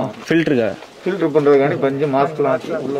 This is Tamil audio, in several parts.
ஃபில்டருக்கா ஃபில்டர் பண்ணுறதுக்காண்டி பஞ்சு மாஸ்க்லாம் வச்சு உள்ள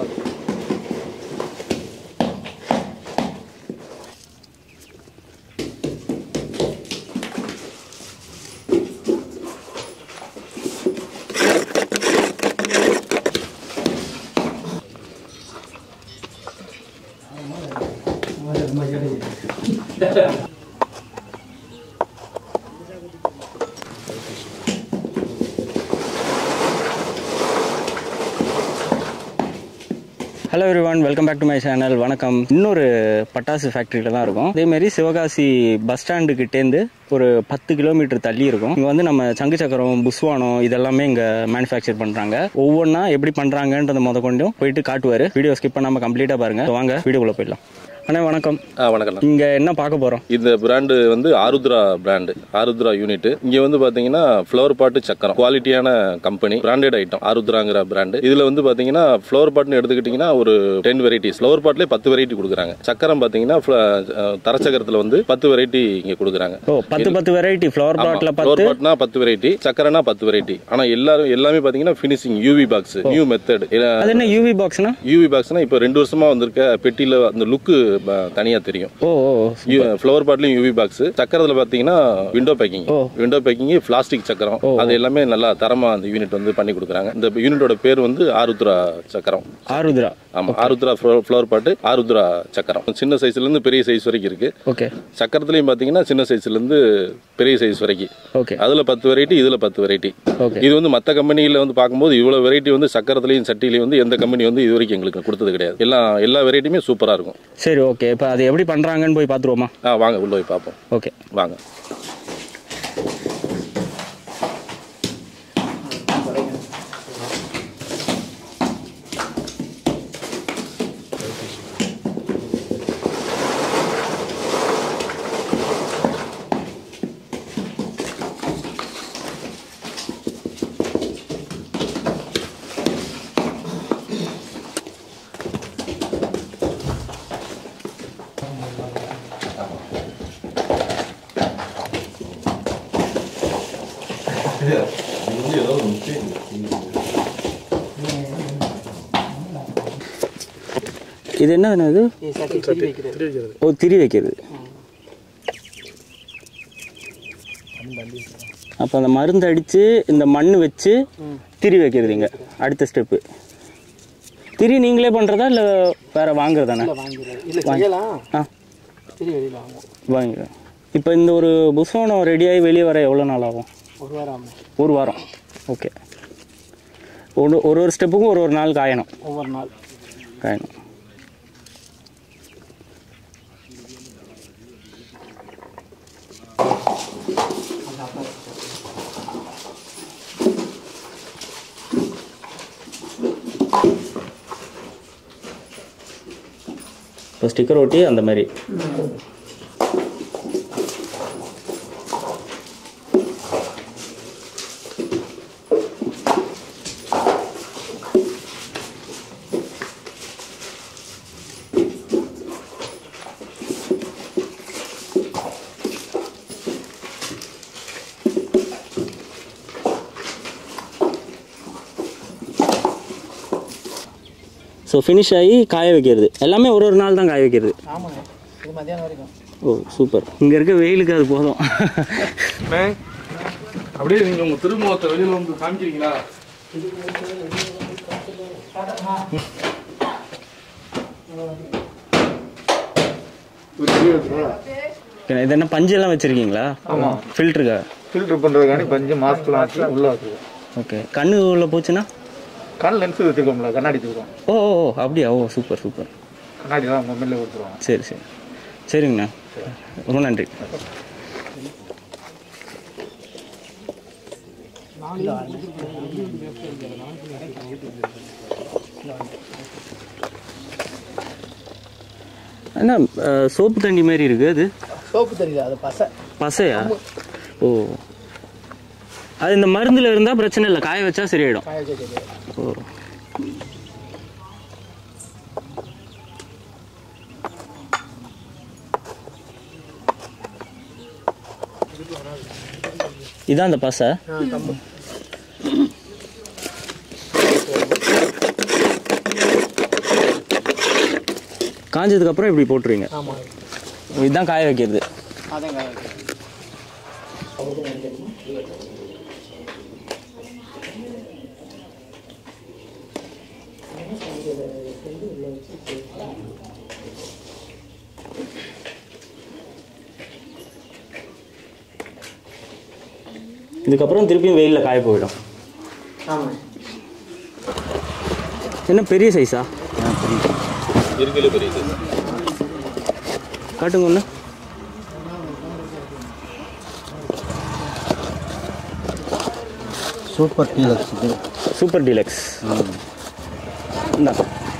hello everyone welcome back to my channel வணக்கம் இன்னொரு பட்டாசு ஃபேக்ட்ரியில தான் இருக்கும் அதேமாரி சிவகாசி பஸ் ஸ்டாண்டு கிட்டேருந்து ஒரு பத்து கிலோமீட்டர் தள்ளி இருக்கும் இங்கே வந்து நம்ம சங்கு சக்கரம் புஸ்வானம் இதெல்லாமே இங்கே மேனுஃபேக்சர் பண்ணுறாங்க ஒவ்வொன்றா எப்படி பண்ணுறாங்கன்றத முத கொண்டும் போயிட்டு காட்டுவார் வீடியோ ஸ்கிப் பண்ணாமல் கம்ப்ளீட்டாக பாருங்க So வாங்க வீடியோக்குள்ளே போயிடலாம் அண்ணா வணக்கம் ஆ வணக்கம் இங்கே என்ன பார்க்க போகிறோம் இந்த பிராண்டு வந்து ஆருத்ரா பிராண்டு ஆருத்ரா யூனிட் இங்க வந்து பாத்தீங்கன்னா ஃப்ளவர் பாட்டு சக்கரம் குவாலிட்டியான கம்பெனி பிராண்டட் ஐட்டம் ஆருத்ராங்கிற பிராண்டு இதுல வந்து பாத்தீங்கன்னா ஃப்ளவர் பாட்னு எடுத்துக்கிட்டீங்கன்னா ஒரு டென் வெரைட்டிஸ் ஃப்ளவர் பாட்லேயே பத்து வெரைட்டி கொடுக்குறாங்க சக்கரம் பாத்தீங்கன்னா fl- அஹ், தரச்சக்கரத்துல வந்து பத்து வெரைட்டி இங்க கொடுக்குறாங்க ஓ பத்து பத்து வெரைட்டி ஃப்ளவர் பாட்டில் ஃப்ளவர் பத்து பாட்னா பத்து வெரைட்டி சக்கரனா பத்து வெரைட்டி ஆனா எல்லாரும் எல்லாமே பாத்தீங்கன்னா finishing UV box new method அது என்ன யூவி பாக்ஸ்னா யூவி பாக்ஸ்னா இப்போ ரெண்டு வருஷமா வந்திருக்க பெட்டியில அந்த லுக்கு தனியா தெரியும் ஓ ஓ ஃப்ளவர் பாட்லயும் யூவி பாக்ஸ் சக்கரத்துல பாத்தீங்கன்னா விண்டோ பேக்கிங் ஓ. விண்டோ பேக்கிங் பிளாஸ்டிக் சக்கரம் அது எல்லாமே நல்லா தரமா அந்த யூனிட் வந்து பண்ணி கொடுக்குறாங்க இந்த யூனிட்டோட பேர் வந்து ஆருத்ரா சக்கரம் ஆருத்ரா ஆமா ஆருத்ரா ஃப்ளவர் பாட்டு ஆருத்ரா சக்கரம் சின்ன சைஸ்ல இருந்து பெரிய சைஸ் வரைக்கும் இருக்கு ஓகே சக்கரத்துலயும் பாத்தீங்கன்னா சின்ன சைஸ்ல இருந்து பெரிய சைஸ் வரைக்கும் ஓகே அதுல பத்து வெரைட்டி இதுல பத்து வெரைட்டி ஓகே இது வந்து மத்த கம்பெனில வந்து பார்க்கும்போது இவ்வளவு வெரைட்டி வந்து சக்கரத்துலயும் சட்டிலையும் வந்து எந்த கம்பெனி வந்து இது வரைக்கும் எங்களுக்கு கொடுத்தது கிடையாது எல்லா எல்லா வெரைட்டியுமே சூப்பரா இருக்கும் சரி ஓகே இப்போ அது எப்படி பண்ணுறாங்கன்னு போய் பார்த்துருவோமா ஆ வாங்க உள்ள போய் பார்ப்போம் ஓகே வாங்க இது என்ன இது ஓ திரி வைக்கிறது அப்போ அந்த மருந்து அடித்து இந்த மண் வச்சு திரி வைக்கிறது இங்கே அடுத்த ஸ்டெப்பு திரி நீங்களே பண்ணுறதா இல்லை வேற வாங்குறதானே இல்லை செய்யலாம் ஆ சரி வெளியில் வாங்குவோம் வாங்கிக்கிறேன் இப்போ இந்த ஒரு புஸ்வானம் ரெடியாகி வெளியே வர எவ்வளோ நாள் ஆகும் ஒரு வாரம் ஆகும் ஒரு வாரம் ஓகே ஒரு ஒரு ஒரு ஸ்டெப்புக்கும் ஒரு ஒரு நாள் காயணும் ஒவ்வொரு நாள் காயணும் இப்போ ஸ்டிக்கர் ஒட்டி அந்த மாதிரி ஸோ ஃபினிஷ் ஆகி காய வைக்கிறது எல்லாமே ஒரு ஒரு நாள் தான் காய வைக்கிறது ஆமாங்க இது மத்தியானம் வரைக்கும் ஓ சூப்பர் இங்கே இருக்க வெயிலுக்கு அது போதும் அப்படியே நீங்க உங்க திருமுகத்தை வெளியில வந்து காமிக்கிறீங்களா ஓகே, இது என்ன பஞ்சு எல்லாம் வச்சிருக்கீங்களா ஆமாம் ஃபில்டருக்கா ஃபில்டர் பண்ணுறதுக்காண்டி பஞ்சு மாஸ்க்லாம் வச்சு உள்ள வச்சுருக்கோம் ஓகே கண்ணு உள்ள போச்சுன்னா கண் லென்ஸ் வச்சுருக்கோம்ல கண்ணாடி தூக்கம் ஓ ஓ ஓ, அப்படியா ஓ சூப்பர் சூப்பர் கண்ணாடி தான் மொபைலில் கொடுத்துருவாங்க சரி சரி சரிங்கண்ணா ரொம்ப நன்றி என்ன சோப்பு தண்ணி மாதிரி இருக்கு அது சோப்பு தெரியல அது பசை பசையா ஓ அது இந்த மருந்துல இருந்தா பிரச்சனை இல்லை காய வச்சா சரியாயிடும் காய வச்சு தெரியாது ஓ இதான் அந்த பசை காஞ்சதுக்கப்புறம் இப்படி போட்டுருவீங்க ஆமாம் இதுதான் காய வைக்கிறது அதான் காய வைக்கிறேன். இதுக்கப்புறம் திருப்பியும் வெயிலில் காய போயிடும் ஆமாம் என்ன பெரிய சைஸா இருக்கிறது பெரிய size. காட்டுங்க ஒன்று சூப்பர் டீலக்ஸ் இது சூப்பர் டீலக்ஸ் இந்தா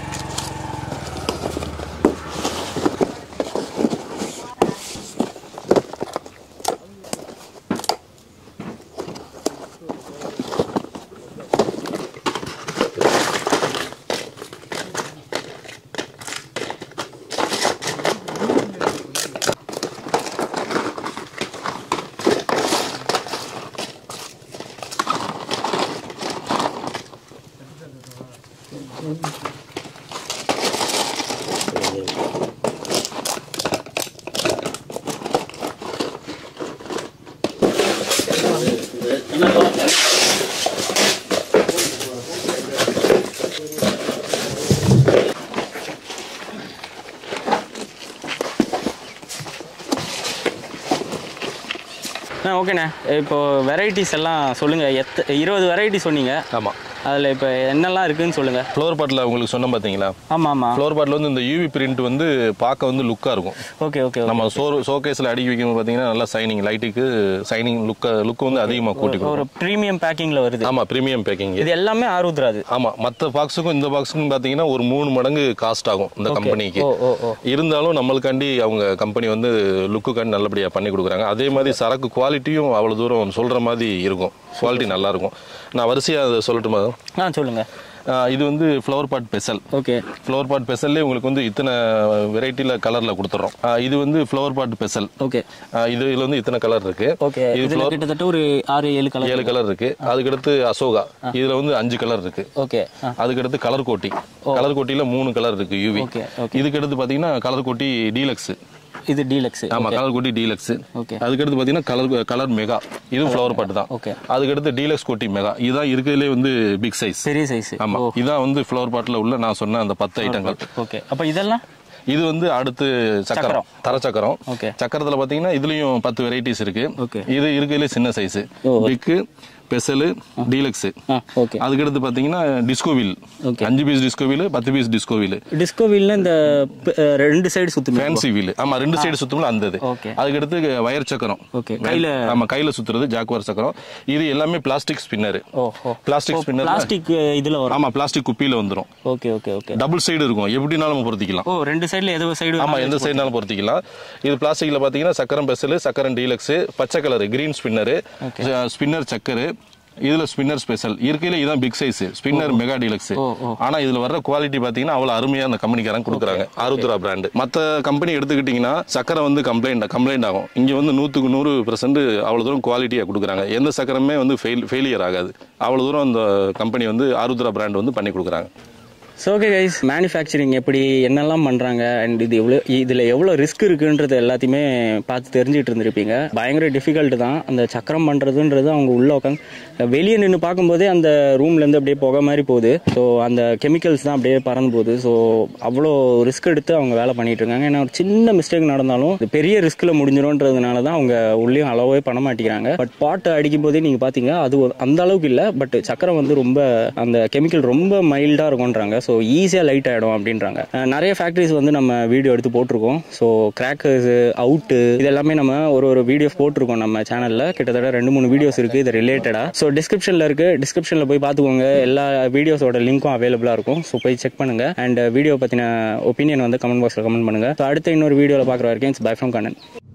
ஆ ஓகேண்ணே இப்போ வெரைட்டிஸ் எல்லாம் சொல்லுங்கள் எத்த இருபது வெரைட்டி சொன்னீங்க ஆமாம் அதில் இப்போ என்னெல்லாம் இருக்குன்னு சொல்லுங்கள் ஃப்ளோர் பாட்டில் உங்களுக்கு சொன்னேன் பார்த்தீங்களா ஆமாம் ஆமாம் ஃப்ளோர் பாட்டில் வந்து இந்த யூவி பிரிண்ட் வந்து பார்க்க வந்து லுக்காக இருக்கும் ஓகே ஓகே நம்ம சோ ஷோகேஸில் அடுக்கி வைக்கும்போது பார்த்தீங்கன்னா நல்லா சைனிங் லைட்டுக்கு சைனிங் லுக்க லுக் வந்து அதிகமாக கூட்டி ஒரு கொடுக்கும் ப்ரீமியம் பேக்கிங்கில் வருது ஆமாம் ப்ரீமியம் பேக்கிங் இது எல்லாமே ஆறுதுராது ஆமாம் மற்ற பாக்ஸுக்கும் இந்த பாக்ஸுக்கும் பார்த்தீங்கன்னா ஒரு மூணு மடங்கு காஸ்ட் ஆகும் இந்த கம்பெனிக்கு ஓ ஓ ஓ இருந்தாலும் நம்மளுக்காண்டி அவங்க கம்பெனி வந்து லுக்குக்காண்டி நல்லபடியாக பண்ணி கொடுக்குறாங்க அதே மாதிரி சரக்கு குவாலிட்டியும் அவ்வளோ தூரம் சொல்கிற மாதிரி இருக்கும் குவாலிட்டி நல்லா இருக்கும் நான் வரிசையாக அதை சொல்லட்டுமா ஆ சொல்லுங்கள் ஆஹ் இது வந்து flower pot special okay flower pot பெசல்லே உங்களுக்கு வந்து இத்தனை வெரைட்டியில் கலரில் கொடுத்துட்றோம் ஆஹ் இது வந்து ஃப்ளவர் பாட் பெசல் ஓகே ஆஹ் இது இதுல வந்து இத்தனை கலர் இருக்கு ஓகே இது இதில் flower- கிட்டத்தட்ட ஒரு ஆறு ஏழு கலர் ஏழு கலர் இருக்கு அதுக்கடுத்து அசோகா இதுல வந்து அஞ்சு கலர் இருக்கு ஓகே ஆ அதுக்கடுத்து கலர் கோட்டி கலர் கோட்டியில மூணு கலர் இருக்கு யூவி ஓகே, இதுக்கடுத்து பாத்தீங்கன்னா கலர் கோட்டி டீலக்ஸ் இது டீலக்ஸ் ஆமா கலர் கோட்டி டீலக்ஸ் ஓகே அதுக்கடுத்து பாத்தீங்கன்னா கலர் கலர் மெகா இது ஃப்ளவர் பாட்டு தான் ஓகே அதுக்கடுத்து டீலக்ஸ் கோட்டி மெகா இதான் இருக்கிறதுலே வந்து பிக் சைஸ் பெரிய சைஸ் ஆமா இதான் வந்து ஃப்ளவர் பாட்டில் உள்ள நான் சொன்ன அந்த பத்து ஐட்டங்கள் ஓகே அப்போ இதெல்லாம் இது வந்து அடுத்து சக்கரம் சக்கரம். தர சக்கரம் ஓகே சக்கரத்துல பாத்தீங்கன்னா இதுலயும் பத்து வெரைட்டிஸ் இருக்கு ஓகே. இது இருக்கிறதுல சின்ன சைஸ் ஓ. பிக்கு பெசலு டீலக்ஸ் ஆ ஓகே அதுக்கடுத்து பாத்தீங்கன்னா டிஸ்கோ வீல் ஓகே. அஞ்சு பீஸ் டிஸ்கோ வீல் பத்து பீஸ் டிஸ்கோ வீல் டிஸ்கோ வீல்ல இந்த ப- அஹ் ரெண்டு சைடு சுத்துமே ஃபேன்சி வீல் ஆமா ரெண்டு சைடு சுத்தமுல அந்த இது ஓகே. அதுக்கடுத்து வயர் சக்கரம் ஓகே கையில ஆமா கையில சுத்துறது ஜாக்வார் சக்கரம் இது எல்லாமே பிளாஸ்டிக் ஸ்பின்னர் ஓ ஓ பிளாஸ்டிக் ஸ்பின்னர் பிளாஸ்டிக் இதுல வரும் ஆமா பிளாஸ்டிக் குப்பியில வந்துரும் okay okay okay double side இருக்கும் எப்படினாலும் நம்ம பொருத்திக்கலாம் ஓ ரெண்டு சைடுல எதோ சைடு ஆமா எந்த சைடுனாலும் பொருத்திக்கலாம் இது பிளாஸ்டிக்ல பாத்தீங்கன்னா சக்கரம் பெசல் சக்கரம் டீலக்ஸ் பச்சை கலர் கிரீன் ஸ்பின்னர் ஸ்பின்னர் சக்கரு இதுல ஸ்பின்னர் ஸ்பெஷல் இருக்கையில இதான் big size spinner mega deluxe ஓ, ஓ. ஆனா இதுல வர்ற குவாலிட்டி பாத்தீங்கன்னா அவ்வளவு அருமையா அந்த கம்பெனிக்காரங்க கொடுக்குறாங்க ஆருத்ரா பிராண்ட் மத்த கம்பெனி எடுத்துக்கிட்டீங்கன்னா சக்கரை வந்து கம்ப்ளைண்ட் கம்ப்ளைண்ட் ஆகும் இங்க வந்து நூத்துக்கு நூறு பெர்சென்ட் அவ்வளவு தூரம் குவாலிட்டியா கொடுக்குறாங்க எந்த சக்கரமே வந்து ஃபெயிலியர் ஆகாது அவ்வளவு தூரம் அந்த கம்பெனி வந்து ஆருத்ரா பிராண்ட் வந்து பண்ணி கொடுக்குறாங்க ஸோ ஓகே கைஸ் மேனுஃபேக்சரிங் எப்படி என்னெல்லாம் பண்ணுறாங்க அண்ட் இது எவ்வளோ இதில் எவ்வளோ ரிஸ்க் இருக்குன்றது எல்லாத்தையுமே பார்த்து தெரிஞ்சுட்டு இருந்திருப்பீங்க பயங்கர டிஃபிகல்ட் தான் அந்த சக்கரம் பண்ணுறதுன்றது அவங்க உள்ள உட்காந்து வெளியே நின்று பார்க்கும்போதே அந்த ரூம்லேருந்து அப்படியே புகை மாதிரி போகுது ஸோ அந்த கெமிக்கல்ஸ் தான் அப்படியே பறந்து போகுது ஸோ அவ்வளோ ரிஸ்க் எடுத்து அவங்க வேலை பண்ணிட்டு இருக்காங்க ஏன்னா ஒரு சின்ன மிஸ்டேக் நடந்தாலும் இது பெரிய ரிஸ்கில் முடிஞ்சிடும்ன்றதுனால தான் அவங்க உள்ளேயும் அளவே பண்ண மாட்டேங்கிறாங்க பட் பாட்டு அடிக்கும் போதே நீங்கள் பார்த்தீங்க அது ஒரு- அந்த அளவுக்கு இல்லை பட் சக்கரம் வந்து ரொம்ப அந்த கெமிக்கல் ரொம்ப மைல்டாக இருக்கும்ன்றாங்க ஸோ ஈஸியாக லைட் ஆகிடும் அப்படின்றாங்க அஹ் நிறைய ஃபேக்ட்ரிஸ் வந்து நம்ம வீடியோ எடுத்து போட்டிருக்கோம் ஸோ கிராக்கர்ஸ் அவுட்டு இது எல்லாமே நம்ம ஒரு ஒரு வீடியோஸ் போட்டிருக்கோம் நம்ம சேனலில் கிட்டத்தட்ட ரெண்டு மூணு வீடியோஸ் இருக்குது இது ரிலேட்டடாக ஸோ டிஸ்கிரிப்ஷனில் இருக்குது டிஸ்கிரிப்ஷனில் போய் பார்த்துக்கோங்க எல்லா வீடியோஸோட லிங்க்கும் அவைலபிளாக இருக்கும் ஸோ போய் செக் பண்ணுங்கள் அண்ட் வீடியோ பற்றின ஒப்பீனியன் வந்து கமெண்ட் பாக்ஸில் கமெண்ட் பண்ணுங்கள் ஸோ அடுத்த இன்னொரு வீடியோவில் பார்க்குற வரைக்கும் பை ஃப்ரம் கண்ணன்